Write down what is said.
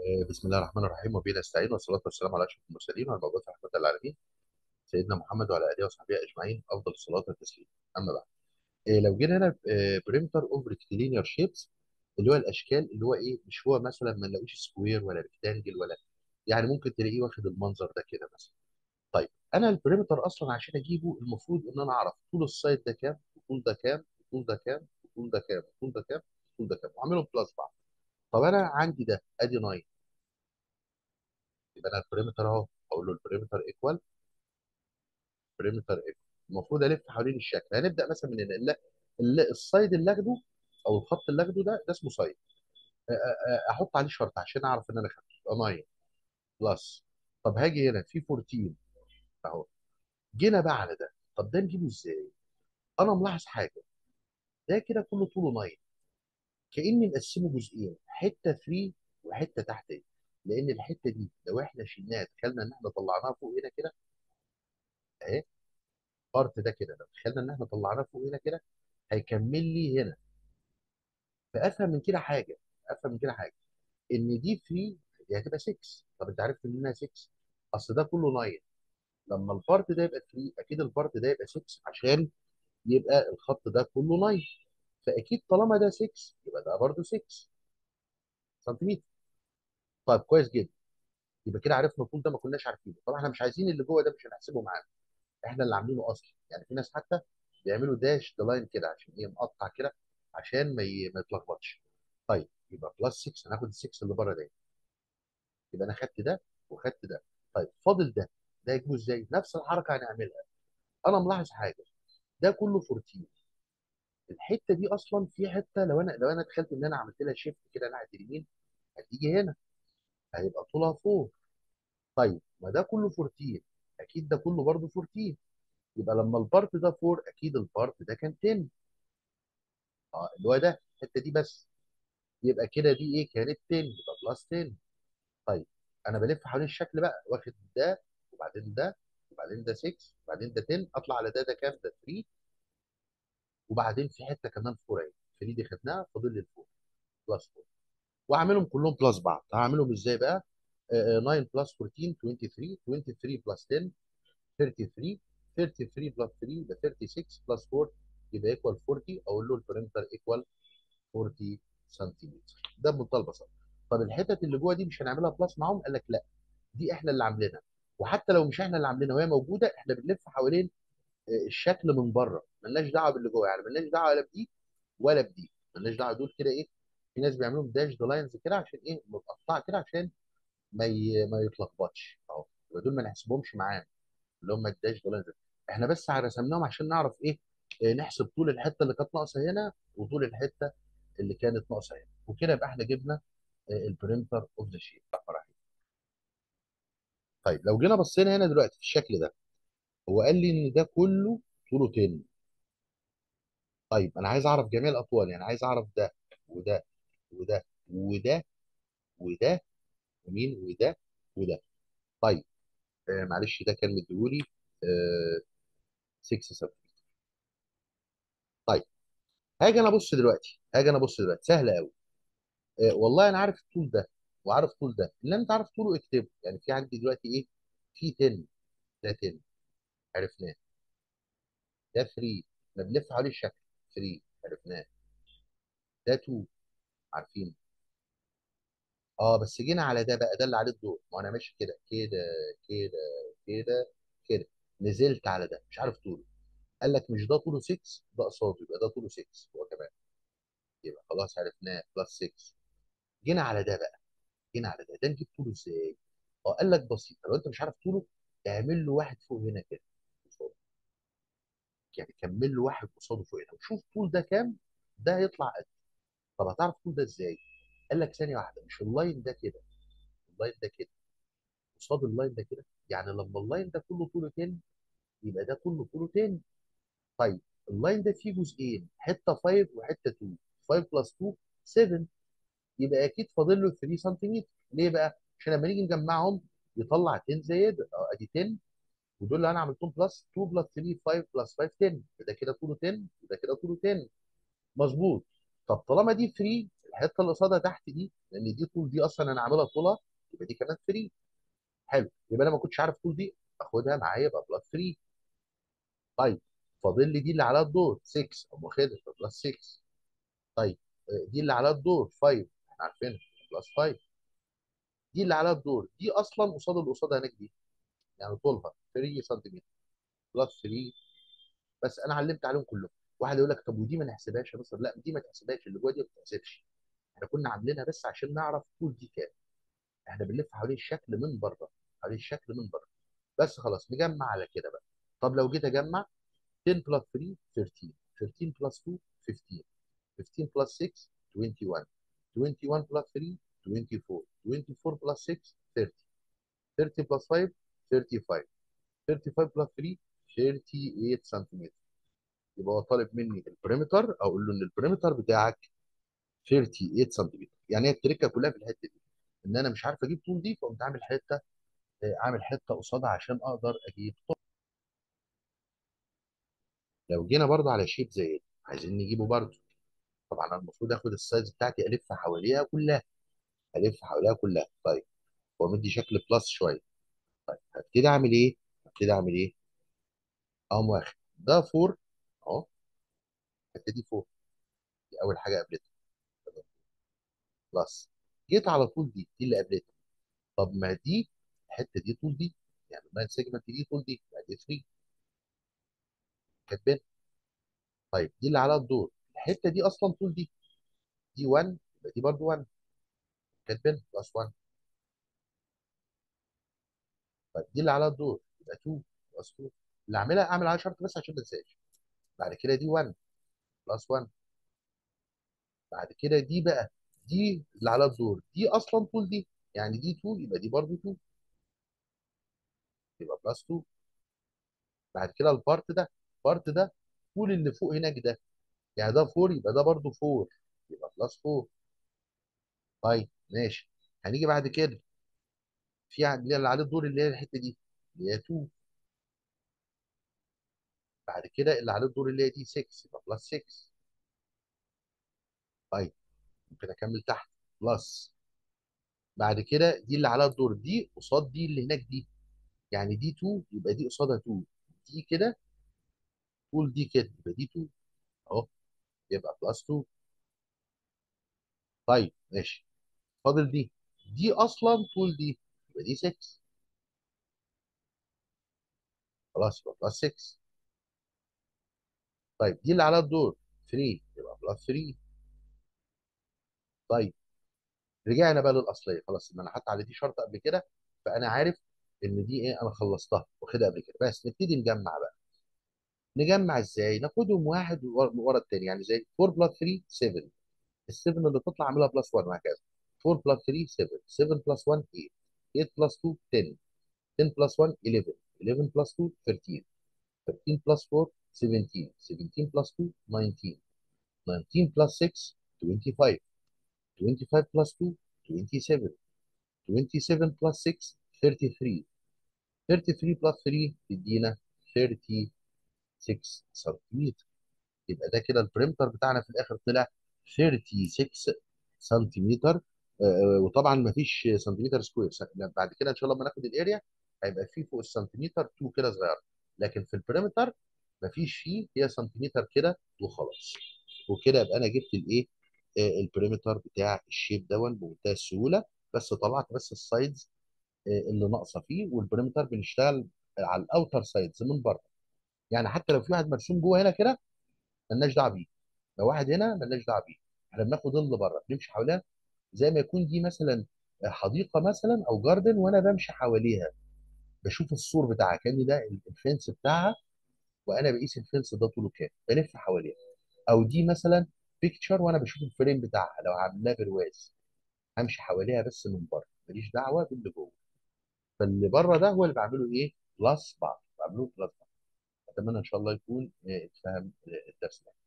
آه، بسم الله الرحمن الرحيم وبه نستعين والصلاه والسلام على اشرف المرسلين والمبعوث رحمه للعالمين سيدنا محمد وعلى اله وصحبه اجمعين افضل الصلاه والتسليم اما بعد آه، لو جينا هنا بريمتر اوف ريكتيلينير شيبس اللي هو الاشكال اللي هو ايه مش هو مثلا ما نلاقيش سكوير ولا ريكتانجل ولا يعني ممكن تلاقيه واخد المنظر ده كده مثلا طيب انا البريمتر اصلا عشان اجيبه المفروض ان انا اعرف طول السايد ده كام وطول ده كام وطول ده كام وطول ده كام وطول ده كام وطول ده كام واعملهم بلس بعض طب انا عندي ده ادي 9 يبقى انا البريمتر اهو اقول له البريمتر ايكوال بريمتر ايكوال المفروض الف حوالين الشكل هنبدا مثلا من هنا ال- السايد اللي اخده او الخط اللي اخده ده ده اسمه سايد أ- أ- احط عليه شرط عشان اعرف ان انا خدته يبقى 9 بلس طب هاجي هنا في 14 اهو جينا بقى على ده طب ده نجيبه ازاي؟ انا ملاحظ حاجه ده كده كله طوله 9 كاني مقسمه جزئين حته فري وحته تحت ايه لان الحته دي لو احنا شلناها تخيلنا ان احنا طلعناها فوق هنا كده اهي البارت ده كده لو تخيلنا ان احنا طلعناه فوق هنا كده هيكمل لي هنا فافهم من كده حاجه افهم من كده حاجه ان دي 3 دي هتبقى 6 طب انت عارف انها 6 اصل ده كله 9 لما البارت ده يبقى 3 اكيد البارت ده يبقى 6 عشان يبقى الخط ده كله 9 فاكيد طالما ده 6 يبقى ده برضه 6 سنتيمتر طيب كويس جدا يبقى كده عرفنا الطول ده ما كناش عارفينه طبعا احنا مش عايزين اللي جوه ده مش هنحسبه معانا احنا اللي عاملينه اصلا يعني في ناس حتى بيعملوا داش ذا لاين كده عشان ايه مقطع كده عشان ما ي- ما يتلخبطش طيب يبقى بلس 6 هناخد ال 6 اللي بره ده يبقى انا خدت ده وخدت ده طيب فاضل ده ده يجيبه ازاي نفس الحركه هنعملها انا ملاحظ حاجه ده كله 14 الحته دي اصلا في حته لو انا لو انا دخلت ان انا عملت لها شيفت كده ناحيه اليمين هتيجي هنا هيبقى طولها 4 طيب ما ده كله 14 اكيد ده كله برضه 14 يبقى لما البارت ده 4 اكيد البارت ده كان 10 اه اللي هو ده الحته دي بس يبقى كده دي ايه كانت 10 يبقى بلس 10 طيب انا بلف حوالين الشكل بقى واخد ده وبعدين ده وبعدين ده 6 وبعدين ده 10 اطلع على ده ده كام ده 3 وبعدين في حته كمان 4 اهي 3 دي خدناها فاضل لي 4 بلس 4 واعملهم كلهم بلس بعض هعملهم ازاي بقى آه، آه، 9 بلس 14 23 23 بلس 10 33 33 بلس 3 يبقى 36 بلس 4 يبقى ايكوال 40 اقول له البريمتر ايكوال 40 سنتيمتر ده بمنتهى البساطه طب الحتت اللي جوه دي مش هنعملها بلس معاهم قال لك لا دي احنا اللي عاملينها وحتى لو مش احنا اللي عاملينها وهي موجوده احنا بنلف حوالين آه، الشكل من بره ملناش دعوه باللي جوه يعني ملناش دعوه لا بدي ولا بدي ملناش دعوه دول كده ايه في ناس بيعملوا داش ذا لاينز كده عشان ايه متقطعه كده عشان ما ي... ما يتلخبطش اهو يبقى دول ما نحسبهمش معانا اللي هم الداش ذا لاينز احنا بس رسمناهم عشان نعرف ايه آه، نحسب طول الحته اللي كانت ناقصه هنا وطول الحته اللي كانت ناقصه هنا وكده يبقى احنا جبنا البريمتر اوف ذا شيب طيب لو جينا بصينا هنا دلوقتي في الشكل ده هو قال لي ان ده كله طوله 10 طيب انا عايز اعرف جميع الاطوال يعني عايز اعرف ده وده وده وده وده ومين وده وده طيب آه معلش ده كان مديهولي آه 6 7 طيب هاجي انا ابص دلوقتي هاجي انا ابص دلوقتي سهله قوي آه والله انا عارف الطول ده وعارف طول ده اللي انت عارف طوله اكتبه يعني في عندي دلوقتي ايه في 10 ده 10 عرفناه ده 3 احنا بنلف حوالين الشكل 3 عرفناه ده 2 عارفين اه بس جينا على ده بقى ده اللي عليه الدور ما انا ماشي كده كده كده كده كده نزلت على ده مش عارف طوله قال لك مش ده طوله 6 ده قصاده يبقى ده طوله 6 هو كمان يبقى خلاص عرفناه بلس 6 جينا على ده بقى جينا على ده ده نجيب طوله ازاي؟ اه قال لك بسيط لو انت مش عارف طوله اعمل له واحد فوق هنا كده قصاده يعني كمل له واحد قصاده فوق هنا وشوف طول ده كام ده هيطلع قد طب هتعرف طول ده ازاي؟ قال لك ثانيه واحده مش اللاين ده كده اللاين ده كده قصاد اللاين ده كده يعني لما اللاين ده كله طوله 10 يبقى ده كله طوله 10 طيب اللاين ده فيه جزئين حته 5 وحته 2 5 بلس 2 7 يبقى اكيد فاضل له 3 سنتيمتر ليه بقى؟ عشان لما نيجي نجمعهم يطلع 10 زي ده اه ادي 10 ودول اللي انا عملتهم بلس 2 بلس 3 5 بلس 5 10 ده كده طوله 10 وده كده طوله 10 مظبوط طب طالما دي 3 الحته اللي قصادها تحت دي لان دي طول دي اصلا انا عاملها طولها يبقى دي كمان 3 حلو يبقى انا ما كنتش عارف طول دي اخدها معايا يبقى بلس 3 طيب فاضل لي دي اللي عليها الدور 6 اقوم واخدها يبقى بلس 6 طيب آه، دي اللي عليها الدور 5 احنا عارفينها بلس 5 دي اللي عليها الدور دي اصلا قصاد اللي قصادها هناك دي يعني طولها 3 سنتيمتر بلس 3 بس انا علمت عليهم كلهم واحد يقول لك طب ودي ما نحسبهاش يا مستر لا دي ما تحسبهاش اللي جوه دي ما بتحسبش احنا كنا عاملينها بس عشان نعرف طول دي كام احنا بنلف حوالين الشكل من بره حوالين الشكل من بره بس خلاص نجمع على كده بقى طب لو جيت اجمع 10 بلس 3 13 13 بلس 2 15 15 بلس 6 21 21 بلس 3 24 24 بلس 6 30 30 بلس 5 35 35 بلس 3 38 سنتيمتر يبقى هو طالب مني البريمتر اقول له ان البريمتر بتاعك 38 سنتيمتر يعني هي التركه كلها في الحته دي ان انا مش عارف اجيب طول دي فقمت عامل حته آه، عامل حته قصادها عشان اقدر اجيب طول لو جينا برضه على شيب زي ده عايزين نجيبه برضه طبعا انا المفروض اخد السايز بتاعتي الف حواليها كلها الف حواليها كلها طيب هو مدي شكل بلس شويه طيب هبتدي اعمل ايه؟ هبتدي اعمل ايه؟ اقوم واخد ده 4 اهو الحته دي 4 دي اول حاجه قابلتها بلس جيت على طول دي دي اللي قابلتها طب ما دي الحته دي طول دي يعني اللاين سيجمنت دي طول دي يبقى دي 3 كاتبين طيب دي اللي عليها الدور الحته دي اصلا طول دي دي 1 يبقى دي برضه 1 كاتبين بلس 1 طيب دي اللي عليها الدور يبقى 2 بلس 2 اللي اعملها اعمل عليها شرط بس عشان ما انساش بعد كده دي 1 بلس 1 بعد كده دي بقى دي اللي عليها الدور دي اصلا طول دي يعني دي 2 يبقى دي برضه 2 يبقى بلس 2 بعد كده البارت ده البارت ده طول اللي فوق هناك ده يعني ده 4 يبقى ده برضه 4 يبقى بلس 4 طيب ماشي هنيجي بعد كده في عند- اللي عليه الدور اللي هي الحته دي اللي هي 2 بعد كده اللي عليه الدور اللي هي دي 6 يبقى بلس 6 طيب ممكن اكمل تحت بلس بعد كده دي اللي عليها الدور دي قصاد دي اللي هناك دي يعني دي 2 يبقى دي قصادها 2 دي كده طول دي كده يبقى دي 2 اهو يبقى بلس 2 طيب ماشي فاضل دي دي اصلا طول دي يبقى دي 6 خلاص يبقى بلس 6 طيب دي اللي عليها الدور 3 يبقى بلس 3 طيب رجعنا بقى للاصليه خلاص ان انا حاطط على دي شرط قبل كده فانا عارف ان دي ايه انا خلصتها واخدها قبل كده بس نبتدي نجمع بقى نجمع ازاي ناخدهم واحد ورا ورا التاني يعني زي 4 بلس 3 7 ال 7 اللي تطلع اعملها بلس 1 وهكذا 4 بلس 3 7 7 بلس 1 8 8 بلس 2 10 10 بلس 1 11 11 بلس 2 13 13 بلس 4 17 17 بلس 2 19 19 بلس 6 25 25 بلس 2 27 27 بلس 6 33 33 بلس 3 تدينا 36 سنتيمتر يبقى ده كده البريمتر بتاعنا في الاخر طلع 36 سنتيمتر آه، وطبعا ما فيش سنتيمتر سكوير س- بعد كده ان شاء الله لما ناخد الاريا هيبقى فيه فوق السنتيمتر 2 كده صغيره لكن في البريمتر ما فيش فيه هي سنتيمتر كده وخلاص وكده يبقى انا جبت الايه آه، البريمتر بتاع الشيب دون بمنتهى السهوله بس طلعت بس السايدز آه، اللي ناقصه فيه والبريمتر بنشتغل على الاوتر سايدز من بره يعني حتى لو في واحد مرسوم جوه هنا كده ملناش دعوه بيه لو واحد هنا ملناش دعوه بيه احنا بناخد اللي بره بنمشي حواليها زي ما يكون دي مثلا حديقه مثلا او جاردن وانا بمشي حواليها بشوف السور بتاعها كان ده الفنس بتاعها وانا بقيس الفنس ده طوله كام بلف حواليها او دي مثلا بيكتشر وانا بشوف الفريم بتاعها لو عاملاه برواز همشي حواليها بس من بره ماليش دعوه باللي جوه فاللي بره ده هو اللي بعمله ايه بلس بعض بعمله بلس بعض اتمنى ان شاء الله يكون آه، اتفهم آه، الدرس ده